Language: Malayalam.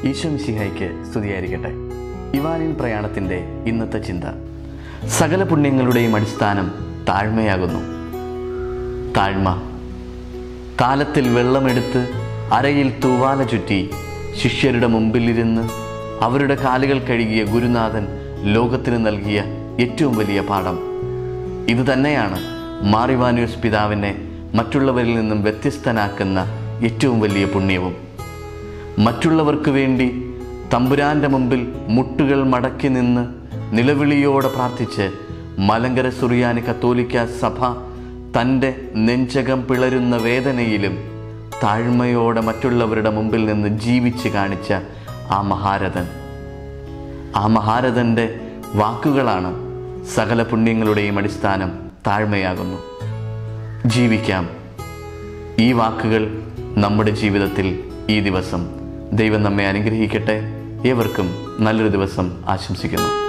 ഈശ്വമിശിഹായ്ക്ക് സ്തുതിയായിരിക്കട്ടെ ഇവാനിൻ പ്രയാണത്തിൻ്റെ ഇന്നത്തെ ചിന്ത സകല പുണ്യങ്ങളുടെയും അടിസ്ഥാനം താഴ്മയാകുന്നു താഴ്മ കാലത്തിൽ വെള്ളമെടുത്ത് അരയിൽ തൂവാല ചുറ്റി ശിഷ്യരുടെ മുമ്പിലിരുന്ന് അവരുടെ കാലുകൾ കഴുകിയ ഗുരുനാഥൻ ലോകത്തിന് നൽകിയ ഏറ്റവും വലിയ പാഠം ഇത് തന്നെയാണ് മാറിവാനൂസ് പിതാവിനെ മറ്റുള്ളവരിൽ നിന്നും വ്യത്യസ്തനാക്കുന്ന ഏറ്റവും വലിയ പുണ്യവും മറ്റുള്ളവർക്ക് വേണ്ടി തമ്പുരാന്റെ മുമ്പിൽ മുട്ടുകൾ മടക്കി നിന്ന് നിലവിളിയോടെ പ്രാർത്ഥിച്ച് മലങ്കര സുറിയാനി കത്തോലിക്ക സഭ തൻ്റെ നെഞ്ചകം പിളരുന്ന വേദനയിലും താഴ്മയോടെ മറ്റുള്ളവരുടെ മുമ്പിൽ നിന്ന് ജീവിച്ച് കാണിച്ച ആ മഹാരഥൻ ആ മഹാരഥൻ്റെ വാക്കുകളാണ് സകല പുണ്യങ്ങളുടെയും അടിസ്ഥാനം താഴ്മയാകുന്നു ജീവിക്കാം ഈ വാക്കുകൾ നമ്മുടെ ജീവിതത്തിൽ ഈ ദിവസം ദൈവം നമ്മെ അനുഗ്രഹിക്കട്ടെ ഏവർക്കും നല്ലൊരു ദിവസം ആശംസിക്കുന്നു